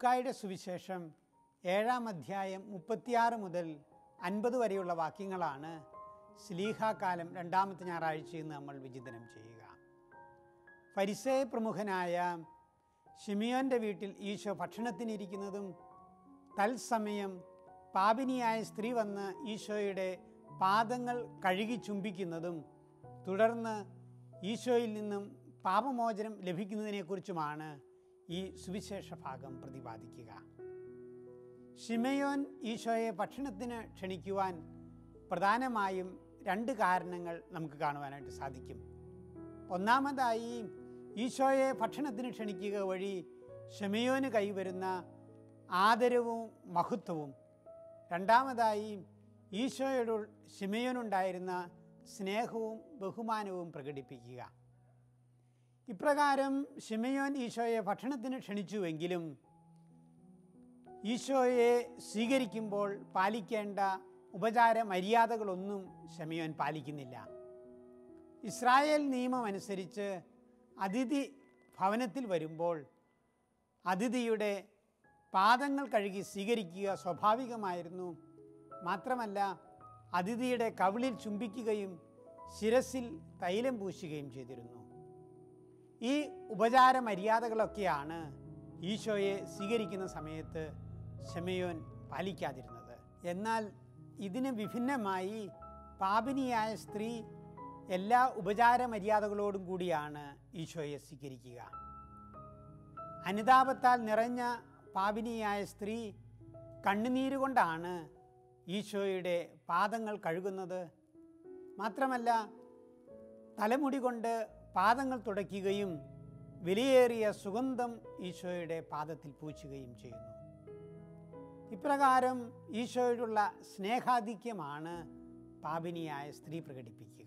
ലൂക്കായുടെ സുവിശേഷം ഏഴാം അധ്യായം മുപ്പത്തിയാറ് മുതൽ അൻപത് വരെയുള്ള വാക്യങ്ങളാണ് സ്ലീഹാകാലം രണ്ടാമത്തെ ഞായറാഴ്ച ഇന്ന് നമ്മൾ വിചിന്തനം ചെയ്യുക ഫരിസേ പ്രമുഖനായ ഷിമിയോൻ്റെ വീട്ടിൽ ഈശോ ഭക്ഷണത്തിനിരിക്കുന്നതും തത്സമയം പാപിനിയായ സ്ത്രീ വന്ന് ഈശോയുടെ പാദങ്ങൾ കഴുകി ചുംബിക്കുന്നതും തുടർന്ന് ഈശോയിൽ നിന്നും പാപമോചനം ലഭിക്കുന്നതിനെക്കുറിച്ചുമാണ് ഈ സുവിശേഷ ഭാഗം പ്രതിപാദിക്കുക ഷിമയോൻ ഈശോയെ ഭക്ഷണത്തിന് ക്ഷണിക്കുവാൻ പ്രധാനമായും രണ്ട് കാരണങ്ങൾ നമുക്ക് കാണുവാനായിട്ട് സാധിക്കും ഒന്നാമതായി ഈശോയെ ഭക്ഷണത്തിന് ക്ഷണിക്കുക വഴി ഷെമയോന് കൈവരുന്ന ആദരവും മഹത്വവും രണ്ടാമതായി ഈശോയോട് ഷിമയോനുണ്ടായിരുന്ന സ്നേഹവും ബഹുമാനവും പ്രകടിപ്പിക്കുക ഇപ്രകാരം ഷിമയോൻ ഈശോയെ ഭക്ഷണത്തിന് ക്ഷണിച്ചുവെങ്കിലും ഈശോയെ സ്വീകരിക്കുമ്പോൾ പാലിക്കേണ്ട ഉപചാര മര്യാദകളൊന്നും ഷമിയോൻ പാലിക്കുന്നില്ല ഇസ്രായേൽ നിയമം അനുസരിച്ച് അതിഥി ഭവനത്തിൽ വരുമ്പോൾ അതിഥിയുടെ പാദങ്ങൾ കഴുകി സ്വീകരിക്കുക സ്വാഭാവികമായിരുന്നു മാത്രമല്ല അതിഥിയുടെ കവിളിൽ ചുംബിക്കുകയും ശിരസിൽ തൈലം പൂശുകയും ചെയ്തിരുന്നു ഈ ഉപചാര മര്യാദകളൊക്കെയാണ് ഈശോയെ സ്വീകരിക്കുന്ന സമയത്ത് ഷെമയോൻ പാലിക്കാതിരുന്നത് എന്നാൽ ഇതിന് വിഭിന്നമായി പാപിനിയായ സ്ത്രീ എല്ലാ ഉപചാര മര്യാദകളോടും കൂടിയാണ് ഈശോയെ സ്വീകരിക്കുക അനുതാപത്താൽ നിറഞ്ഞ പാപിനിയായ സ്ത്രീ കണ്ണുനീരുകൊണ്ടാണ് ഈശോയുടെ പാദങ്ങൾ കഴുകുന്നത് മാത്രമല്ല തലമുടി കൊണ്ട് പാദങ്ങൾ തുടയ്ക്കുകയും വിലയേറിയ സുഗന്ധം ഈശോയുടെ പാദത്തിൽ പൂച്ചുകയും ചെയ്യുന്നു ഇപ്രകാരം ഈശോയോടുള്ള സ്നേഹാധിക്യമാണ് പാപിനിയായ സ്ത്രീ പ്രകടിപ്പിക്കുക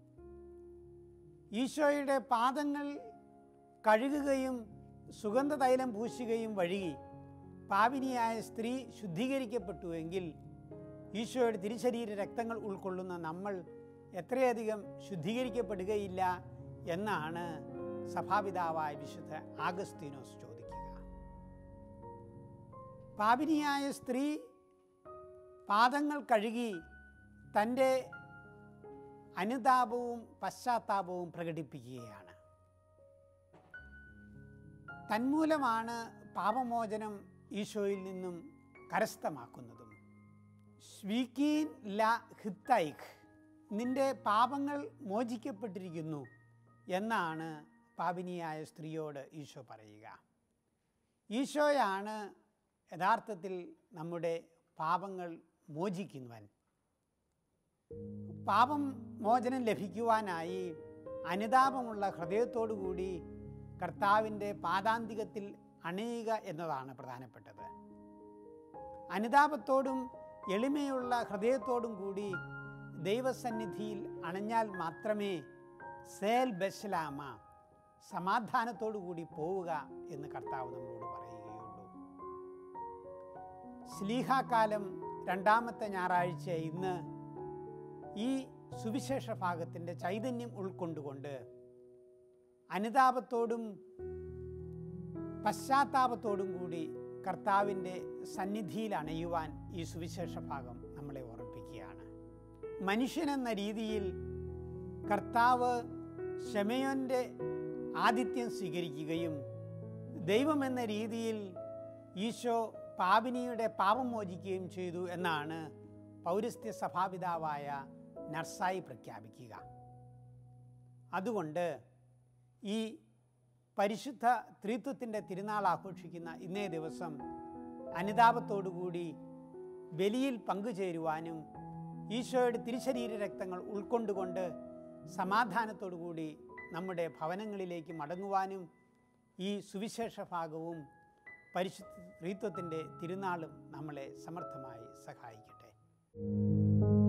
ഈശോയുടെ പാദങ്ങൾ കഴുകുകയും സുഗന്ധ തൈലം പൂശുകയും വഴി പാപിനിയായ സ്ത്രീ ശുദ്ധീകരിക്കപ്പെട്ടുവെങ്കിൽ ഈശോയുടെ തിരുശരീര രക്തങ്ങൾ ഉൾക്കൊള്ളുന്ന നമ്മൾ എത്രയധികം ശുദ്ധീകരിക്കപ്പെടുകയില്ല എന്നാണ് സഭാപിതാവായ വിശുദ്ധ ആഗസ്തീനോസ് ചോദിക്കുക പാപിനിയായ സ്ത്രീ പാദങ്ങൾ കഴുകി തൻ്റെ അനുതാപവും പശ്ചാത്താപവും പ്രകടിപ്പിക്കുകയാണ് തന്മൂലമാണ് പാപമോചനം ഈശോയിൽ നിന്നും കരസ്ഥമാക്കുന്നതും സ്വീക്കീൻ ല ഹിത്തൈഖ് നിന്റെ പാപങ്ങൾ മോചിക്കപ്പെട്ടിരിക്കുന്നു എന്നാണ് പാപിനിയായ സ്ത്രീയോട് ഈശോ പറയുക ഈശോയാണ് യഥാർത്ഥത്തിൽ നമ്മുടെ പാപങ്ങൾ മോചിക്കുന്നവൻ പാപം മോചനം ലഭിക്കുവാനായി അനുതാപമുള്ള ഹൃദയത്തോടു കൂടി കർത്താവിൻ്റെ പാദാന്തികത്തിൽ അണയുക എന്നതാണ് പ്രധാനപ്പെട്ടത് അനുതാപത്തോടും എളിമയുള്ള ഹൃദയത്തോടും കൂടി ദൈവസന്നിധിയിൽ അണഞ്ഞാൽ മാത്രമേ സേൽ ബെസ്ലാമ സമാധാനത്തോടു കൂടി പോവുക എന്ന് കർത്താവ് നമ്മളോട് പറയുകയുള്ളൂ സ്ലീഹാകാലം രണ്ടാമത്തെ ഞായറാഴ്ച ഇന്ന് ഈ സുവിശേഷ ഭാഗത്തിൻ്റെ ചൈതന്യം ഉൾക്കൊണ്ടുകൊണ്ട് അനുതാപത്തോടും പശ്ചാത്താപത്തോടും കൂടി കർത്താവിൻ്റെ സന്നിധിയിൽ അണയുവാൻ ഈ സുവിശേഷ ഭാഗം നമ്മളെ ഓർമ്മിപ്പിക്കുകയാണ് മനുഷ്യനെന്ന രീതിയിൽ കർത്താവ് ഷെമയോൻ്റെ ആതിഥ്യം സ്വീകരിക്കുകയും ദൈവമെന്ന രീതിയിൽ ഈശോ പാപിനിയുടെ പാപം മോചിക്കുകയും ചെയ്തു എന്നാണ് പൗരസ്ത്യ സഭാപിതാവായ നർസായി പ്രഖ്യാപിക്കുക അതുകൊണ്ട് ഈ പരിശുദ്ധ ത്രിത്വത്തിൻ്റെ തിരുനാൾ ആഘോഷിക്കുന്ന ഇന്നേ ദിവസം അനുതാപത്തോടുകൂടി ബലിയിൽ പങ്കുചേരുവാനും ഈശോയുടെ തിരുശരീര രക്തങ്ങൾ ഉൾക്കൊണ്ടുകൊണ്ട് സമാധാനത്തോടുകൂടി നമ്മുടെ ഭവനങ്ങളിലേക്ക് മടങ്ങുവാനും ഈ സുവിശേഷ ഭാഗവും പരിശുദ്ധ ത്രിത്വത്തിൻ്റെ തിരുനാളും നമ്മളെ സമർത്ഥമായി സഹായിക്കട്ടെ